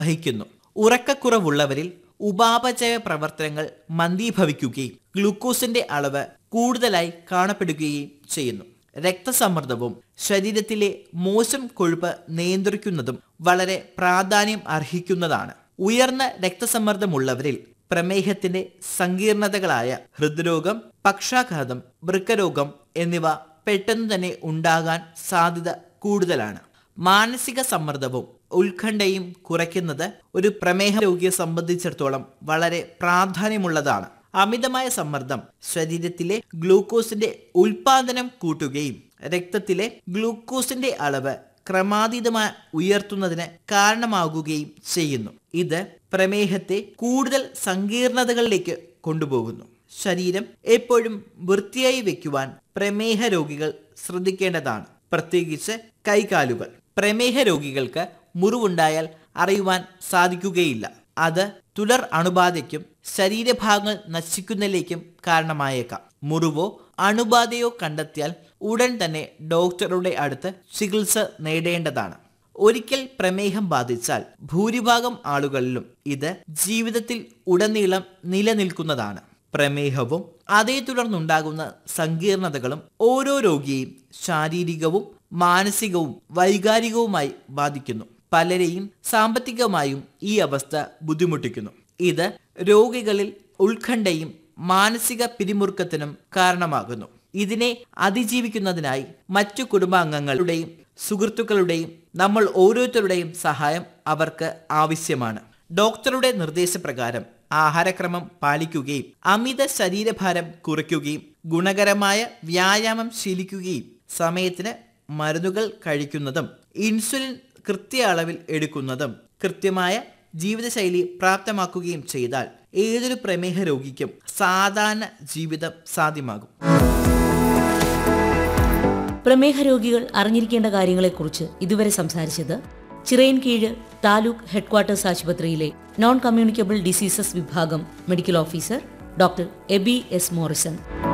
വഹിക്കുന്നു ഉറക്കക്കുറവുള്ളവരിൽ ഉപാപചയ പ്രവർത്തനങ്ങൾ മന്ദീഭവിക്കുകയും ഗ്ലൂക്കോസിന്റെ അളവ് കൂടുതലായി കാണപ്പെടുകയും ചെയ്യുന്നു രക്തസമ്മർദ്ദവും ശരീരത്തിലെ മോശം കൊഴുപ്പ് നിയന്ത്രിക്കുന്നതും വളരെ പ്രാധാന്യം അർഹിക്കുന്നതാണ് ഉയർന്ന രക്തസമ്മർദ്ദമുള്ളവരിൽ പ്രമേഹത്തിന്റെ സങ്കീർണതകളായ ഹൃദ്രോഗം പക്ഷാഘാതം വൃക്കരോഗം എന്നിവ പെട്ടെന്ന് തന്നെ ഉണ്ടാകാൻ സാധ്യത കൂടുതലാണ് മാനസിക സമ്മർദ്ദവും ഉത്കണ്ഠയും കുറയ്ക്കുന്നത് ഒരു പ്രമേഹ രോഗിയെ സംബന്ധിച്ചിടത്തോളം വളരെ പ്രാധാന്യമുള്ളതാണ് അമിതമായ സമ്മർദ്ദം ശരീരത്തിലെ ഗ്ലൂക്കോസിന്റെ ഉൽപാദനം കൂട്ടുകയും രക്തത്തിലെ ഗ്ലൂക്കോസിന്റെ അളവ് ക്രമാതീതമായി ഉയർത്തുന്നതിന് കാരണമാകുകയും ചെയ്യുന്നു ഇത് പ്രമേഹത്തെ കൂടുതൽ സങ്കീർണതകളിലേക്ക് കൊണ്ടുപോകുന്നു ശരീരം എപ്പോഴും വൃത്തിയായി വെക്കുവാൻ പ്രമേഹ രോഗികൾ ശ്രദ്ധിക്കേണ്ടതാണ് പ്രത്യേകിച്ച് കൈകാലുകൾ പ്രമേഹ രോഗികൾക്ക് മുറിവുണ്ടായാൽ അറിയുവാൻ സാധിക്കുകയില്ല അത് തുടർ അണുബാധയ്ക്കും ശരീരഭാഗങ്ങൾ നശിക്കുന്നതിലേക്കും കാരണമായേക്കാം മുറിവോ അണുബാധയോ കണ്ടെത്തിയാൽ ഉടൻ തന്നെ ഡോക്ടറുടെ അടുത്ത് ചികിത്സ നേടേണ്ടതാണ് ഒരിക്കൽ പ്രമേഹം ബാധിച്ചാൽ ഭൂരിഭാഗം ആളുകളിലും ഇത് ജീവിതത്തിൽ ഉടനീളം നിലനിൽക്കുന്നതാണ് പ്രമേഹവും അതേ തുടർന്നുണ്ടാകുന്ന സങ്കീർണതകളും ഓരോ രോഗിയെയും ശാരീരികവും മാനസികവും വൈകാരികവുമായി ബാധിക്കുന്നു പലരെയും സാമ്പത്തികമായും ഈ അവസ്ഥ ബുദ്ധിമുട്ടിക്കുന്നു ഇത് രോഗികളിൽ ഉത്കണ്ഠയും മാനസിക പിരിമുറുക്കത്തിനും കാരണമാകുന്നു ഇതിനെ അതിജീവിക്കുന്നതിനായി മറ്റു കുടുംബാംഗങ്ങളുടെയും സുഹൃത്തുക്കളുടെയും നമ്മൾ ഓരോരുത്തരുടെയും സഹായം അവർക്ക് ആവശ്യമാണ് ഡോക്ടറുടെ നിർദ്ദേശപ്രകാരം ആഹാരക്രമം പാലിക്കുകയും അമിത ശരീരഭാരം കുറയ്ക്കുകയും ഗുണകരമായ വ്യായാമം ശീലിക്കുകയും സമയത്തിന് മരുന്നുകൾ കഴിക്കുന്നതും ഇൻസുലിൻ കൃത്യ അളവിൽ എടുക്കുന്നതും കൃത്യമായ ജീവിതശൈലി പ്രാപ്തമാക്കുകയും ചെയ്താൽ ഏതൊരു പ്രമേഹ രോഗിക്കും സാധാരണ ജീവിതം സാധ്യമാകും പ്രമേഹ രോഗികൾ അറിഞ്ഞിരിക്കേണ്ട കാര്യങ്ങളെക്കുറിച്ച് ഇതുവരെ സംസാരിച്ചത് ചിറയൻകീഴ് താലൂക്ക് ഹെഡ്ക്വാർട്ടേഴ്സ് ആശുപത്രിയിലെ നോൺ കമ്മ്യൂണിക്കബിൾ ഡിസീസസ് വിഭാഗം medical officer doctor Abi S Morrison